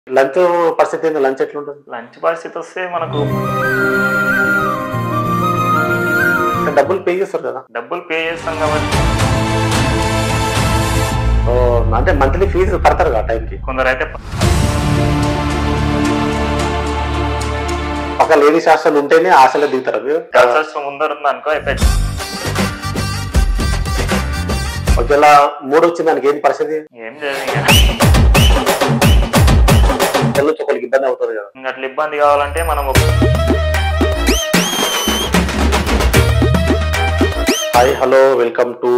Lunch పరిస్థితి ఏంది lunch ఎట్లుంటుంది లంచ్ పరిస్థితి వస్తే మనకు అంటే డబ్బులు పే చేస్తారు కదా డబ్బులు పే చేస్తాం కాబట్టి సో అంటే మంత్లీ ఫీజు కడతారు కదా టైంకి కొందరు అయితే పక్క లేడీస్ హాస్టల్ ఉంటేనే హాస్టల్లో దిగుతారు మీరు గర్ల్స్ ముందర ఉంది అనుకో అయిపోయింది ఒకవేళ మూడు వచ్చింది దానికి ఏంటి పరిస్థితి ఏం చేయదు ఇంకా తెల్లు ఒకరికి ఇబ్బంది అవుతుంది కదా ఇంకా అట్లా ఇబ్బంది కావాలంటే మనం ఒక- hi hello welcome to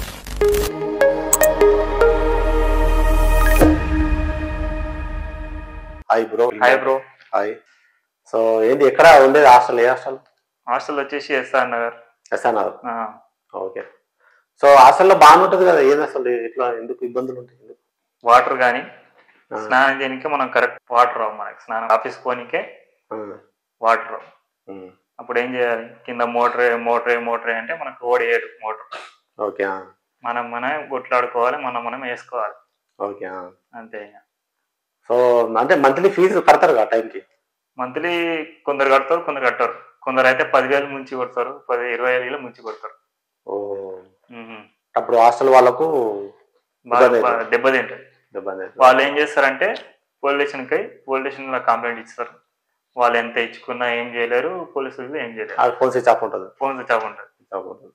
hi bro hi bro hi so ఏంటి ఎక్కడ ఉండేది హాస్టల్ ఏ హాస్టల్ హాస్టల్ వచ్చేసి ఎస్ఆర్ నగర్ ఎస్ఆర్ఆర్ ఆ, ఓకే సో హాస్టల్లో బాగానే ఉంటుంది కదా ఏంది అసలు ఇట్లా ఎందుకు ఇబ్బందులు ఉంటాయి ఎందుకు వాటర్ కానీ ఆ, స్నానం చేయడానికి మనం కరెక్ట్ వాటర్ రావు మనకి స్నానం ఆఫీస్ పోనీకే ఆ, వాటర్ రావు ఉమ్, అప్పుడు ఏం చేయాలి కింద మోటరే మోటరే మోటరే అంటే మనకు ఓడియేడు మోటార్ ఓకే ఆ, మనం మనం కొట్లాడుకోవాలి మనం మనం వేసుకోవాలి ఓకే ఆ. అంతే ఇక. సో అంటే మంత్లీ ఫీజు కడతారు కదా టైంకి మంత్లీ కొందరు కడతారు కొందరు కట్టారు కొందరు అయితే పదివేలు ముంచి కొడతారు పది ఇరవై ఐదు వేలు ముంచి కొడతారు ఓ మ్మ్. అప్పుడు హాస్టల్ వాళ్ళకు బాగా ఇబ్బంది బాగా దెబ్బతింటాయి ఇబ్బంది అవుతుంది. వాళ్ళు ఏం చేస్తారంటే పోలీస్ స్టేషన్కి పోలీస్ స్టేషన్లో కంప్లైంట్ ఇస్తారు వాళ్ళు ఎంత ఇచ్చుకున్నా ఏం చేయలేరు పోలీసులు ఏం చేయలేరు ఆ ఫోన్ స్విచ్ ఆఫ్ ఉంటుంది ఫోన్ స్విచ్ ఆఫ్ ఉంటుంది స్విచ్ ఆఫ్ ఉంటుంది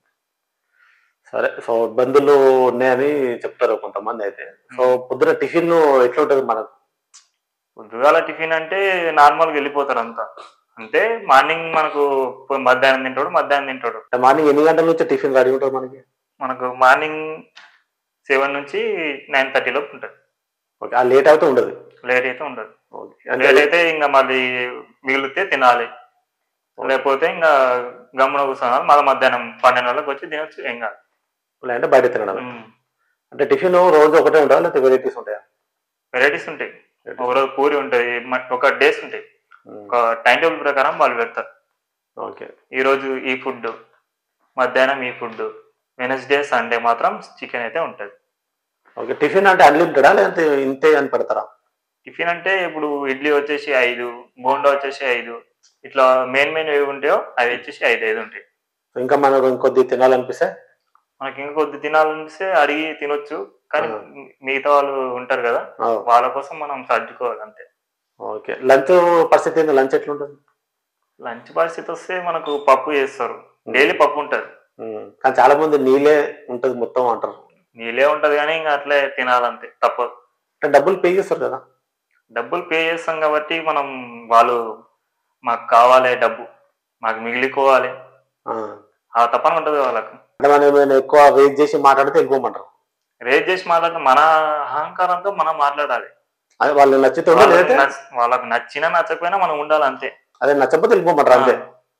సరే సో ఇబ్బందులు ఉన్నాయని చెప్తారు కొంతమంది అయితే సో పొద్దున టిఫిన్ ఎట్లా ఉంటుంది మనకు పొద్దుగాల టిఫిన్ అంటే నార్మల్గా వెళ్ళిపోతారు అంతా అంటే మార్నింగ్ మనకు పో- మధ్యాహ్నం తింటాడు మధ్యాహ్నం తింటాడు అంటే మార్నింగ్ ఎన్ని గంటల నుంచి టిఫిన్ రెడీ ఉంటుంది మనకి మనకు మార్నింగ్ సెవెన్ నుంచి నైన్ థర్టీ లోపు ఉంటుంది ఓకే ఆ లేట్ అవుతూ ఉండదు లేట్ అయితే ఉండదు ఓకే అంటే లేట్ అయితే ఇంకా మళ్ళీ మిగిలితే తినాలి లేకపోతే ఇంకా గమ్మున కూర్చోవాలి మళ్ళీ మధ్యాహ్నం పన్నెండు వాళ్ళకి వచ్చి తినొచ్చు ఏం కాదు అంటే బయట తినడం మ్మ్. అంటే టిఫిన్ రోజు ఒకటే ఉంటుందా లేకపోతే వెరైటీస్ ఉంటాయా వెరైటీస్ ఉంటాయి ఒకరోజు పూరి ఉంటుంది మ- ఒక డేస్ ఉంటాయి ఒక టైం టేబుల్ ప్రకారం వాళ్ళు పెడతారు ఓకే ఈ రోజు ఈ ఫుడ్ మధ్యాహ్నం ఈ ఫుడ్ వెనస్డే సండే మాత్రం చికెన్ అయితే ఉంటుంది ఓకే టిఫిన్ అంటే అన్లిమిటెడా లేదంటే ఇంతే అని పెడతారా టిఫిన్ అంటే ఇప్పుడు ఇడ్లీ వచ్చేసి ఐదు బోండా వచ్చేసి ఐదు ఇట్లా మెయిన్ మెయిన్ ఏవి ఉంటాయో అవి వచ్చేసి ఐదు ఐదు ఉంటాయి సో ఇంకా మనకు ఇంకొద్ది తినాలనిపిస్తే మనకి ఇంకా కొద్ది తినాలనిపిస్తే అడిగి తినొచ్చు కానీ ఆ. మిగతా వాళ్ళు ఉంటారు కదా ఆ, వాళ్ళ కోసం మనం సర్దుకోవాలి అంతే ఓకే లంచ్ పరిస్థితి ఏంది లంచ్ ఎట్లుంటుంది లంచ్ పరిస్థితి వస్తే మనకు పప్పు చేస్తారు డైలీ పప్పు ఉంటుంది ఉమ్, కానీ చాలా మంది నీళ్ళే ఉంటది మొత్తం అంటారు నీళ్ళే ఉంటది కానీ ఇంకా అట్లే తినాలంతే తప్పదు అంటే డబ్బులు పే చేస్తారు కదా డబ్బులు పే చేస్తాం కాబట్టి మనం వాళ్ళు మాకు కావాలి డబ్బు మాకు మిగిలిపోవాలి ఆ, ఆ తపన ఉంటుంది వాళ్ళకు అంటే మనం ఏమైనా ఎక్కువ వెయిట్ చేసి మాట్లాడితే వెళ్ళిపోమంటారు రేట్ చేసి మాట్లాడితే మన అహంకారంతో మనం మాట్లాడాలి అదే వాళ్ళు నచ్చితే వాళ్ళకి లేదంటే నచ్చ- వాళ్ళకు నచ్చినా నచ్చకపోయినా మనం ఉండాలి అంతే అదే నచ్చకపోతే వెళ్ళిపోమంటారు అంతే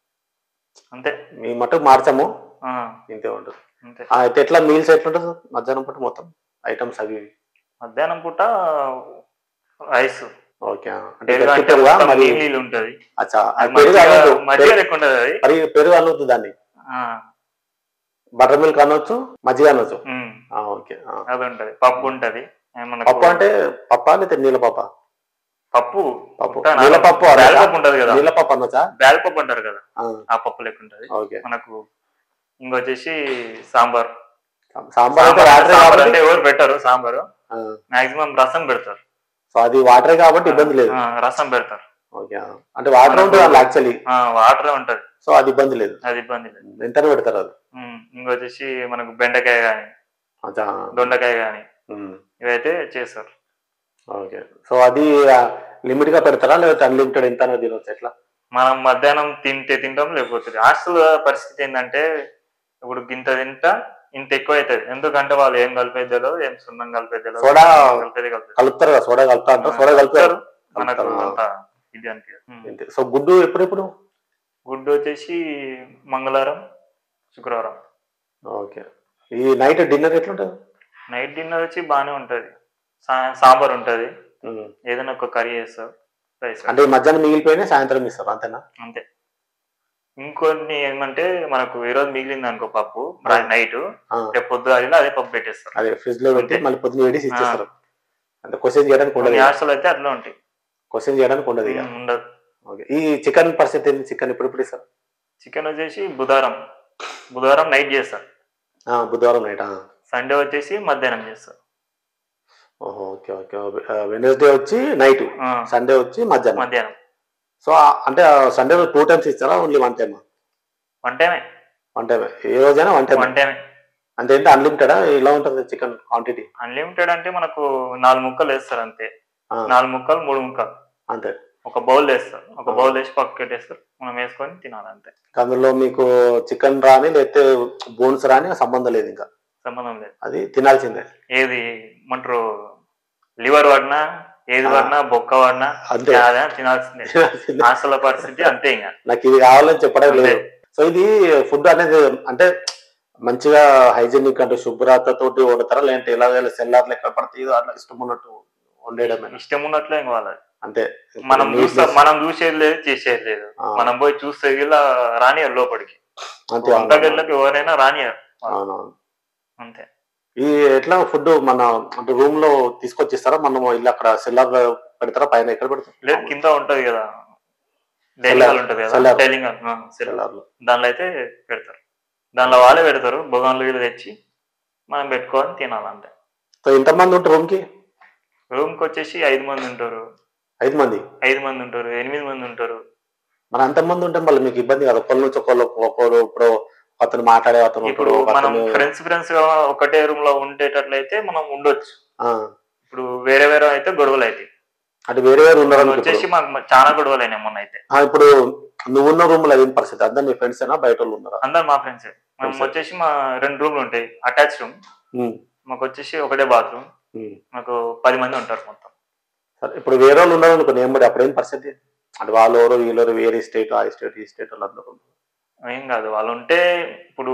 అంతే మీ మటుకు మార్చము ఆ, ఇంతే ఉంటుంది అంతే ఆ, అయితే ఎట్లా మీల్స్ ఎట్లుంటుంది మధ్యాహ్నం పూట మొత్తం ఐటమ్స్ అవి ఇవి. మధ్యాహ్నం పూట రైస్ ఓకే ఆ. అంటే పెరుగు గట్టి అంటే పెరుగా మొత్తం మరి నీళ్ళు నీళ్ళు ఉంటది అచ్చా అది అది పెరుగు మజ్జిగ అనొద్దు మజ్జిగ పెరుగు- లెక్క ఉంటది అది మరి పెరుగు అనొద్దు దాన్ని ఆ, బటర్ మిల్క్ అనొచ్చు మజ్జిగ అనొచ్చు ఉమ్, ఆ, ఓకే ఆ. అది ఉంటది పప్పు ఉంటది ఏమన్నా పప్పు అంటే పప్పా లేకపోతే నీళ్ళ పప్ప పప్పు పప్పు ఉంటా- నీళ్ళ పప్పు బ్యాల్ అనొచ్చా? పప్పు ఉంటది కదా నీళ్ళ పప్పు అనొచ్చా బ్యాల్ పప్పు అంటారు కదా ఆ, ఆ పప్పు లెక్క ఉంటది ఓకే మనకు ఇంకొచ్చేసి సాంబార్ సాంబార్ అయితే సాంబార్ వాటరే సాంబార్ కాబట్టి అంటే ఎవరు పెట్టారు సాంబారు ఆ, మాక్సిమం రసం పెడతారు సో అది వాటరే కాబట్టి ఇబ్బంది లేదు ఆ, రసం పెడతారు ఓకే ఆ. అంటే వాటర్ ఉంటుంది అలా యాక్చువల్లీ వాటర్ ఉంటది సో అది ఇబ్బంది లేదు అది ఇబ్బంది లేదు ఎంతనే పెడతారు అది ఉమ్, ఇంకొచ్చేసి మనకు బెండకాయ కానీ అచ్చా దొండకాయ కానీ ఉమ్, ఇవైతే చేస్తారు ఓకే సో అది లిమిట్ గా పెడతారా లేకపోతే అన్లిమిటెడ్ ఎంత అనేది తినొచ్చు ఎట్లా మనం మధ్యాహ్నం తింటే తింటాం లేకపోతే హాస్టల్ పరిస్థితి ఏంటంటే ఇప్పుడు ఇంత తింటా ఇంత ఎక్కువ అవుతుంది ఎందుకంటే వాళ్ళు ఏం కలిపేద్దలో ఏం సున్నం కలిపేద్దలో సోడా కలిపేది కలిపేది కలుపుతారు కదా సోడా కలుపుతా అంటారు సోడా కలుపుతారు మనకు కలుపుతారు. అంత ఇది అనిపించదు ఉమ్. అంతే. సో గుడ్డు ఎప్పుడెప్పుడు గుడ్డు వచ్చేసి మంగళవారం శుక్రవారం ఓకే ఈ నైట్ డిన్నర్ ఎట్లుంటుంది నైట్ డిన్నర్ వచ్చి బాగానే ఉంటది సా- సాంబార్ ఉంటది ఉమ్. ఏదైనా ఒక కర్రీ చేస్తారు రైస్ అంటే ఈ మధ్యాహ్నం మిగిలిపోయినా సాయంత్రం ఇస్తారు అంతేనా అంతే ఇంకొన్ని ఏమంటే మనకు ఈ రోజు మిగిలింది అనుకో పప్పు ఆ. నైట్ ఆ, రేపు పొద్దు అడిగినా అదే పప్పు పెట్టేస్తారు అదే ఫ్రిడ్జ్ లో పెట్టి అంతే. మళ్ళీ పొద్దున వేడి ఇచ్చేస్తారు అంటే క్వశ్చన్ చేయడానికి కొన్ని ఉండదు హాస్టల్ అయితే అట్లా ఉంటాయి క్వశ్చన్ చేయడానికి ఉండదు ఇక ఉమ్, ఉండదు ఓకే ఈ చికెన్ పరిస్థితి ఏంది చికెన్ ఇప్పుడు ఇప్పుడు ఇస్తారు చికెన్ వచ్చేసి బుధవారం బుధవారం నైట్ చేస్తారు ఆ, బుధవారం నైట్ సండే వచ్చేసి మధ్యాహ్నం చేస్తారు ఓహో ఓకే ఓకే వెనస్డే వచ్చి నైట్ ఆ, సండే వచ్చి మధ్యాహ్నం మధ్యాహ్నం సో ఆ- అంటే సండే టూ టైమ్స్ ఇస్తారా ఓన్లీ వన్ టైమ్ వన్ టైమే వన్ టైం ఏ రోజైనా వన్ టైం వన్ టైమే అంటే ఏంటి అన్లిమిటెడా ఎలా ఉంటుంది చికెన్ క్వాంటిటీ అన్లిమిటెడ్ అంటే మనకు నాలుగు ముక్కలు వేస్తారు అంతే నాలుగు ముక్కలు మూడు ముక్కలు అంతే ఒక బౌల్ వేస్తారు ఒక ఆ. బౌల్ వేసి పక్కకు పెట్టేస్తారు మనం వేసుకొని తినాలి అంతే అందులో మీకు చికెన్ రాని లేకపోతే బోన్స్ రాని సంబంధం లేదు ఇంకా సంబంధం లేదు అది తినాల్సిందే ఏది ఏమంటారు లివర్ వాడినా ఏది ఆ. వాడినా బొక్క వాడినా అంతే యాదైనా తినాల్సిందే తినాల్సిందే. హాస్టల్ పరిస్థితి అంతే ఇంకా నాకు ఇది కావాలని చెప్పడం అంతే. లేదు సో ఇది ఫుడ్ అనేది అంటే మంచిగా హైజీనిక్ అంటే శుభ్రత తోటి వండుతారా లేదంటే ఎలా సెల్లార్లు ఎక్కడ పడితే ఏదో అట్లా ఇష్టం ఉన్నట్టు వండేయడమే ఇష్టం ఉన్నట్లే ఇంకా వాళ్ళది అంతే మనం Neatness. చూస్తాం మనం చూసేది లేదు చేసేది లేదు ఆ, మనం పోయి చూస్తే ఇలా రానియరు లోపలికి అంతే వంట గదిలోకి ఎవరైనా రానియరు అవునవును అంతే ఈ ఎట్లా ఫుడ్ మన అంటే రూమ్ లో తీసుకొచ్చిస్తారా మనం ఇల్లు అక్కడ సెల్లార్ పెడతారా పైన ఎక్కడ లేదు పెడతారు కింద ఉంటది కదా డైనింగ్ హాల్ ఉంటది కదా cellar. Dining hall cellar cellar లో దానిలో అయితే పెడతారు దానిలో వాళ్ళే పెడతారు బొగాన్లు వీళ్ళు తెచ్చి మనం పెట్టుకొని తినాలి అంతే సో ఎంతమంది ఉంటారు రూమ్ కి రూమ్ కి వచ్చేసి ఐదు మంది ఉంటారు ఐదు మంది ఐదు మంది ఉంటారు ఎనిమిది మంది ఉంటారు మరి అంతమంది ఉంటే మళ్ళీ మీకు ఇబ్బంది కదా ఒకళ్ళ నుంచి ఒకళ్ళు ఒకరు ఇప్పుడు అతను మాట్లాడే అతను ఇప్పుడు ఉంటాడు, మనం అతను- ఫ్రెండ్స్ ఫ్రెండ్స్ గా ఒకటే రూమ్ లో ఉండేటట్లయితే మనం ఉండొచ్చు ఆ, ఇప్పుడు వేరే వేరే అయితే గొడవలు అవుతాయి అంటే వేరే వేరే ఉన్నారు ఇప్పుడు అనుకో వచ్చేసి ఇప్పుడు. మాకు మ- చాలా గొడవలు అయినాయి మొన్న అయితే ఆ, ఇప్పుడు నువ్వు ఉన్న రూమ్ లో ఏం పరిస్థితి అందరు మీ ఫ్రెండ్స్ అయినా బయట వాళ్ళు ఉన్నారా అందరు మా ఫ్రెండ్స్ మేము Friends. వచ్చేసి మా రెండు రూమ్లు ఉంటాయి అటాచ్ రూమ్ ఉమ్, మాకు వచ్చేసి ఒకటే బాత్రూమ్ ఉమ్. మాకు పది మంది ఉంటారు మొత్తం సరే ఇప్పుడు వేరే వాళ్ళు ఉన్నారు అనుకో నేను మరి అప్పుడు ఏం పరిస్థితి అంటే వాళ్ళు ఎవరు వీళ్ళు ఎవరు వేరే స్టేట్ ఆ స్టేట్ ఈ స్టేట్ వాళ్ళు అందరూ ఉన్నారు. ఏం కాదు వాళ్ళు ఉంటే ఇప్పుడు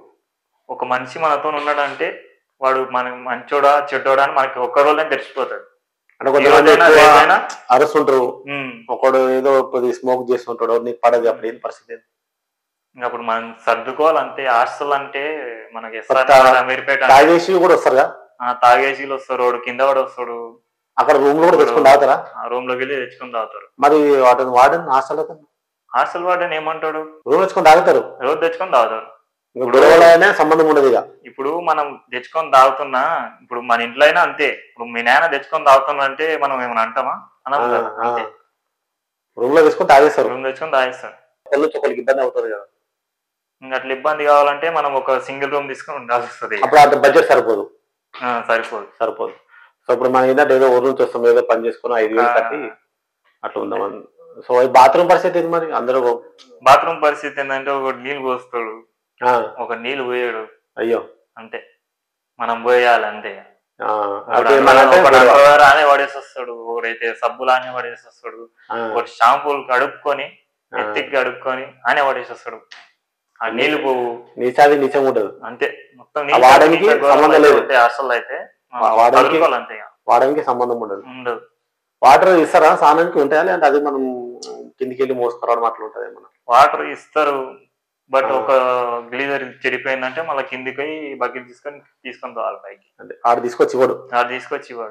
ఒక మనిషి మనతో ఉన్నాడంటే వాడు మన మంచోడా చెడ్డోడా అని మనకి ఒక్క రోజునే తెలిసిపోతాడు అంటే ఈ కొంతమంది రోజైనా ఎక్కువ రేపైనా అరుస్తుంటారు ఉమ్, ఒకడు ఏదో కొద్ది స్మోక్ చేస్తుంటాడు నీకు పడదు అప్పుడు ఏం పరిస్థితి ఇంకా అప్పుడు మనం సర్దుకోవాలి అంతే హాస్టల్ అంటే మనకి ఎస్ఆర్ కొత్త నగర్, అమీర్పేట అంటే, తాగేసి కూడా వస్తారుగా ఆ, తాగేసీలు వస్తారు వాడు కింద వాడు వస్తాడు అక్కడ రూమ్ లో కూడా తెచ్చుకుని తాగుతారా ఆ రూమ్ లోకి వెళ్ళి తెచ్చుకొని తాగుతారు మరి వాటిని వాడని హాస్టల్ హాస్టల్ వాడని ఏమంటాడు రూమ్ తెచ్చుకొని తాగుతారు రోజు తెచ్చుకొని తాగుతారు ఇంకా గొడవలనే సంబంధం ఉండదు ఇక ఇప్పుడు మనం తెచ్చుకొని తాగుతున్నా ఇప్పుడు మన ఇంట్లో అయినా అంతే ఇప్పుడు మీ నాన్న తెచ్చుకొని తాగుతున్నా అంటే మనం ఏమైనా అంటామా అనం కదా, అంతే రూమ్ లో తెచ్చుకొని తాగేస్తారు రూమ్ తెచ్చుకొని తాగేస్తారు ఒకళ్ళు ఒకరికి ఇబ్బంది అవుతుంది కదా ఇంకా అట్లా ఇబ్బంది కావాలంటే మనం ఒక సింగిల్ రూమ్ తీసుకొని ఉండాల్సి వస్తుంది అప్పుడు అంత బడ్జెట్ సరిపోదు ఆ, సరిపోదు సరిపోదు సో ఇప్పుడు మనం ఏంటంటే ఏదో ఊరు నుంచి వస్తాం ఏదో పని చేసుకుని ఐదు వేలు కట్టి అట్లా ఉందామని సో ఈ బాత్రూమ్ పరిస్థితి ఏంటి మరి అందరూ బాత్రూమ్ పరిస్థితి ఏంటంటే ఒక నీళ్ళు పోస్తాడు ఆ, ఒక నీళ్ళు పోయాడు అయ్యో అంతే మనం పోయాలి అంతే ఆ, ఒకడు అంటే ఏమనంటే ఒకడు గొడవ. underwear ఆనే పడేసి వస్తాడు ఒకడైతే సబ్బులు ఆనే పడేసి వస్తాడు ఆ, ఒకటి షాంపూలు కడుక్కొని ఆ. ఎత్తికి కడుక్కొని ఆనే పడేసి వస్తాడు ఆ నీళ్లు పోవు నీచాది నీచం ఉండదు అంతే మొత్తం ఆ వాడనికి సంబంధం లేదు. హాస్టల్ అయితే ఆ, వా- వాడనికి- చదువుకోవాలి అంతే ఇక. వాడడానికి సంబంధం ఉండదు ఉండదు వాటర్ ఇస్తారా స్నానానికి ఉంటాయా లేదంటే అది మనం కిందికి వెళ్ళి మోసుకురావడం అట్లా ఉంటుంది ఏమన్నా వాటర్ ఇస్తారు బట్ ఆ. ఒక గ్లీజర్ చెడిపోయిందంటే మళ్ళీ కిందికి పోయి బకెట్ తీసుకొని తీసుకొని పోవాలి పైకి అంటే ఆడ తీసుకొచ్చి ఇవ్వడు అది తీసుకొచ్చి ఇవ్వడు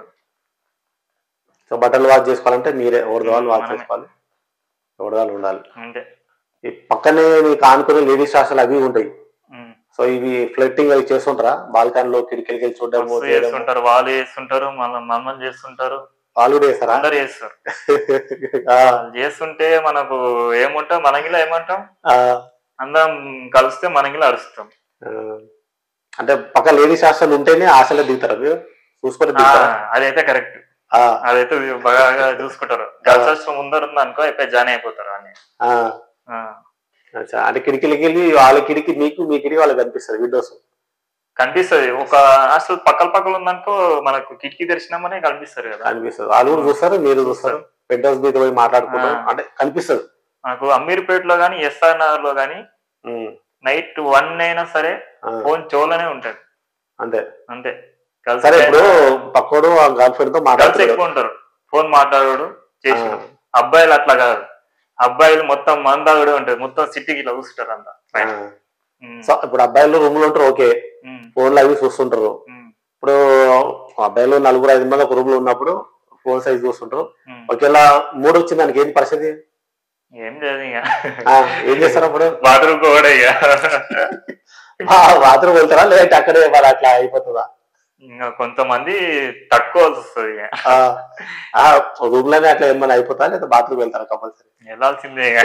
సో బట్టలు వాష్ చేసుకోవాలంటే మీరే ఎవరిది వాళ్ళు వాష్ మనమే. చేసుకోవాలి ఎవరి వాళ్ళు ఉండాలి అంతే ఈ పక్కనే మీకు ఆనుకునే లేడీస్ హాస్టల్ అవి ఉంటాయి ఉమ్. సో ఇవి ఫ్లట్టింగ్ అవి చేస్తుంటారా బాల్కనీలో కిటికీలకి వెళ్ళి చూడడం మస్తు చేస్తుంటారు వాళ్ళు చేస్తుంటారు మళ్ళీ మమ్మల్ని చేస్తుంటారు వాళ్ళు కూడా చేస్తారా అందరు చేస్తారు ఆ, వాళ్ళు చేస్తుంటే మనకు ఏముంటాం మనకిలా ఏమంటాం ఆ, అందరం కలిస్తే మనకిలా అరుస్తాం ఆ. అంటే పక్క లేడీస్ హాస్టల్ ఉంటేనే హాస్టల్ దిగుతారా మీరు చూసుకొని ఆ, దిగుతారా అదైతే కరెక్ట్ ఆ, అదైతే బాగా చూసుకుంటారు గర్ల్స్ హాస్టల్ ముందర ఉంది అనుకో అయిపోయి జాయిన్ అయిపోతారు అని ఆ. ఆ. అచ్చా. అంటే కిటికీలకి వెళ్ళి వాళ్ళ కిటికీ మీకు మీ కిటికీ వాళ్ళకి కనిపిస్తుంది విండోస్ కనిపిస్తది ఒక హాస్టల్ పక్కల పక్కల ఉందనుకో మనకు కిటికీ తెరిచినామనే కనిపిస్తారు కదా కనిపిస్తుంది వాళ్ళు కూడా చూస్తారు మీరు చూస్తారు పెద్ద హౌస్ మీద పోయి మాట్లాడుకుంటారు ఆ. అంటే కనిపిస్తుంది మనకు అమీర్పేటలో గానీ ఎస్ఆర్ నగర్ లో గానీ ఉమ్. నైట్ వన్ అయినా సరే ఆ. ఫోన్ చెవులోనే ఉంటది అంతే అంతే గర్ల్స్ సరే ఇప్పుడు పక్కోడు ఆ గర్ల్ ఫ్రెండ్ తో గర్ల్స్ మాట్లాడుతాడు ఎక్కువ ఉంటారు ఫోన్ మాట్లాడాడు చేసి ఆ. అబ్బాయిలు అట్లా కాదు అబ్బాయిలు మొత్తం మందాగుడే ఉంటది మొత్తం సిటీకి ఇట్లా కూర్చుంటారు అంతా పైన. ఉమ్. సో ఇప్పుడు అబ్బాయిలు రూమ్ లో ఉంటారు ఓకే ఉమ్. ఫోన్లు అవి చూస్తుంటారు ఉమ్. ఇప్పుడు అబ్బాయిలు నలుగురు ఐదు మంది ఒక రూమ్ లో ఉన్నప్పుడు ఫోన్ సైజ్ చూస్తుంటారు ఉమ్. ఒకవేళ మూడు వచ్చింది దానికి ఏంటి పరిస్థితి ఏం లేదు ఇక ఆ, ఏం చేస్తారు అప్పుడు బాత్రూమ్ కూడా ఇక బాత్రూమ్ వెళ్తారా లేదంటే అక్కడే మరి అట్లా అయిపోతుందా ఇంకా కొంతమంది తట్టుకోవాల్సి వస్తుంది ఇక రూమ్ లోనే అట్లా ఏమైనా అయిపోతా లేదా బాత్రూమ్ వెళ్తారా కంపల్సరీ వెళ్ళాల్సిందే ఇక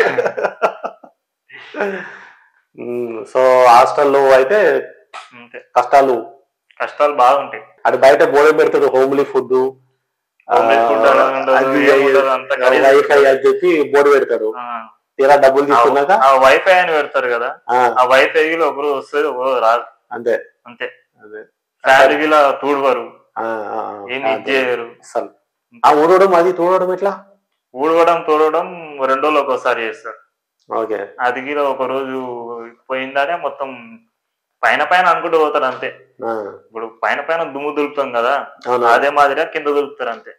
సో హాస్టల్లో అయితే అంతే కష్టాలు కష్టాలు బాగుంటాయి అది బయట బోర్డు పెడతాడు హోమ్లీ ఫుడ్ Homely food అనేది ఉండదు, ఏముండదు, అంతా ఖరీదు. వైఫై అని చెప్పి బోర్డు పెడతాడు ఆ, తీరా డబ్బులు తీసుకున్నాక ఆ వైఫై అని పెడతారు కదా ఆ, ఆ వైఫై లో ఒకరు వస్తుంది ఒకరు రాదు అంతే అంతే అదే ఫ్యామిలీలో తూడువరు ఆ, ఆ, ఆ, ఏమి ఇది చేయరు అసలు ఆ ఊడవడం అది తూడవడం ఎట్లా ఊడవడం తోడవడం రెండు రోజులు ఒకసారి చేస్తారు ఓకే అది గిలో ఒక రోజు పోయిందానే మొత్తం పైన పైన అనుకుంటూ పోతారు అంతే ఆ, ఇప్పుడు పైన పైన దుమ్ము దులుపుతాం కదా అవునా అదే మాదిరిగా కింద దులుపుతారు అంతే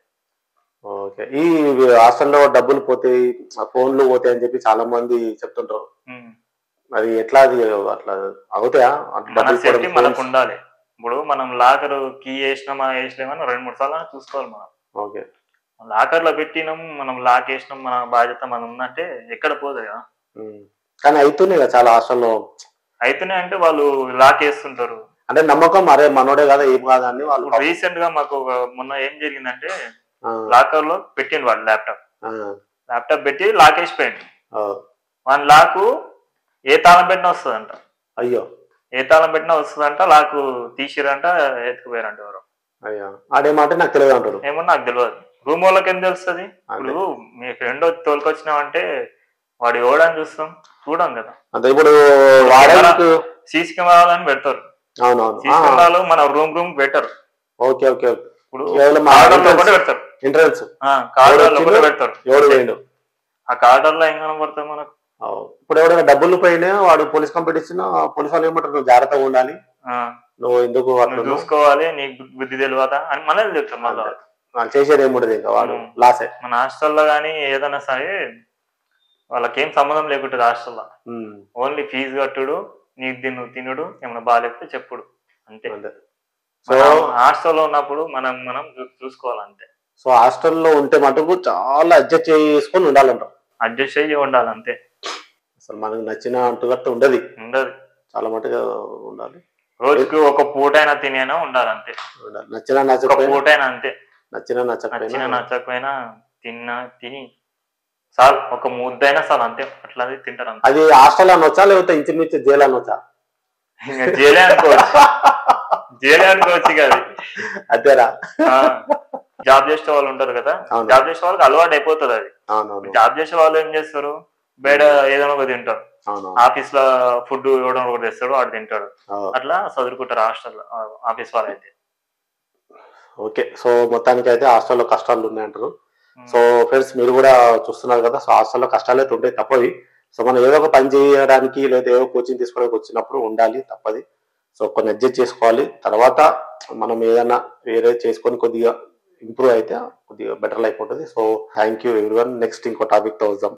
ఓకే ఈ హాస్టల్లో డబ్బులు పోతాయి ఆ ఫోన్లు పోతాయి అని చెప్పి చాలా మంది చెప్తుంటారు ఉమ్. అది ఎట్లా అది అట్లా అవుతాయా అట్లా మన డబ్బులు సేఫ్టీ పోవడం మనకు phones? ఉండాలి ఇప్పుడు మనం లాకర్ కీ వేసినామా వేసలేమని రెండు మూడు సార్లు చూసుకోవాలి మనం ఓకే లాకర్ లో పెట్టినాం మనం లాక్ వేసినాం మన బాధ్యత మనం ఉందంటే ఎక్కడ పోదా ఉమ్. కానీ అవుతున్నాయి కదా చాలా హాస్టల్లో అయితేనే అంటే వాళ్ళు లాక్ వేస్తుంటారు అంటే నమ్మకం అరే మనోడే కదా ఏం కాదా అని వాళ్ళు ఇప్పుడు రీసెంట్ గా మాకు ఒక మొన్న ఏం జరిగిందంటే ఆ, లాకర్ లో పెట్టిండు వాడు ల్యాప్టాప్ ఆ, ల్యాప్టాప్ పెట్టి లాక్ వేసిపోయిండు ఆ, వాని లాకు ఏ తాళం పెట్టినా వస్తుందంట అయ్యో ఏ తాళం పెట్టినా వస్తుందంట లాకు తీసిరంట ఎత్తుకుపోయారంట ఎవరు అయ్యో ఆడేమంటే నాకు తెలియదు అంటాడు ఏమో నాకు తెలియదు రూమ్ వాళ్ళకి ఏం తెలుస్తుంది ఇప్పుడు మీ ఫ్రెండ్ వచ్చి తోలుకొచ్చినావంటే వాడు ఎవడని చూస్తాం చూడం కదా అంటే ఇప్పుడు వాడడానికి సీసీ కెమెరాలని పెడతారు అవునవును సీసీ కెమెరాలు మన రూమ్ రూమ్ పెట్టరు ఓకే ఓకే ఇప్పుడు కేవలం మా కార్డర్లో entrance. ఒకటి పెడతారు ఎంట్రన్స్ కార్డర్లో వచ్చిందో ఒకటి పెడతారు ఎవడు వేయండు ఆ కార్డర్లో ఏం కనబడతాయి మనకు ఇప్పుడు ఎవరైనా డబ్బులు పోయినా వాడు పోలీస్ కంప్లైంట్ ఇచ్చినా పోలీస్ వాళ్ళు ఏమంటారు నువ్వు జాగ్రత్తగా ఉండాలి ఆ, నువ్వు ఎందుకు అట్లా నువ్వు చూసుకోవాలి నీకు బుద్ధి తెలియదా అని మనల్ని చెప్తారు మళ్ళీ అంతే. వాళ్ళు చేసేది ఏముండదు ఇంకా వాడు ఉమ్. లాసే మన హాస్టల్లో కానీ ఏదైనా సరే వాళ్ళకి ఏం సంబంధం లేకుంటుంది హాస్టల్లో ఉమ్. ఓన్లీ ఫీజు కట్టుడు నీకు తిను తినుడు ఏమైనా బాగాలేకపోతే చెప్పుడు అంతే అంతే సో మనం హాస్టల్లో ఉన్నప్పుడు మనం మనం చూ- చూసుకోవాలి అంతే సో హాస్టల్లో ఉంటే మటుకు చాలా అడ్జస్ట్ చేసుకొని ఉండాలంట అడ్జస్ట్ అయ్యి ఉండాలి అంతే అసలు మనకు నచ్చిన అంటుగట్టు ఉండదు ఉండదు చాలా మటుగా ఉండాలి రోజుకి ఒక పూటైనా తినేనా ఉండాలి అంతే ఉండాలి నచ్చిన ఒక నచ్చకపోయినా పూటైనా అంతే నచ్చిన నచ్చిన నచ్చకపోయినా నచ్చకపోయినా తిన్నా తిని చాలు ఒక ముద్దైనా చాలు అంతే అట్లా తింటారు అంతే అది హాస్టల్ అనొచ్చా లేకపోతే ఇంచుమించు జైలు అనొచ్చా ఇంకా జైలే అనుకోవచ్చు జైలే అనుకోవచ్చు ఇక అది అంతేరా ఆ, జాబ్ చేసే వాళ్ళు ఉంటారు కదా అవును. జాబ్ చేసే వాళ్ళకి అలవాటు అయిపోతుంది అది అవునవును జాబ్ చేసే వాళ్ళు ఏం చేస్తారు బయట ఏదైనా ఒకటి తింటారు అవునవును ఆఫీస్ లో ఫుడ్ ఇవ్వడం ఒకటి తెస్తాడు వాడు తింటాడు అవును. అట్లా చదువుకుంటారు హాస్టల్ ఆఫీస్ వాళ్ళు అయితే ఓకే సో మొత్తానికి అయితే హాస్టల్లో కష్టాలు ఉన్నాయంటారు సో ఫ్రెండ్స్ మీరు కూడా చూస్తున్నారు కదా సో హాస్టల్లో కష్టాలు అయితే ఉంటాయి తప్పవి సో మనం ఏదో ఒక పని చేయడానికి లేదా ఏదో కోచింగ్ తీసుకోవడానికి వచ్చినప్పుడు ఉండాలి తప్పది సో కొన్ని అడ్జస్ట్ చేసుకోవాలి తర్వాత మనం ఏదైనా వేరే చేసుకొని కొద్దిగా ఇంప్రూవ్ అయితే కొద్దిగా బెటర్ లైఫ్ ఉంటుంది so thank you everyone next ఇంకో టాపిక్ తో వద్దాం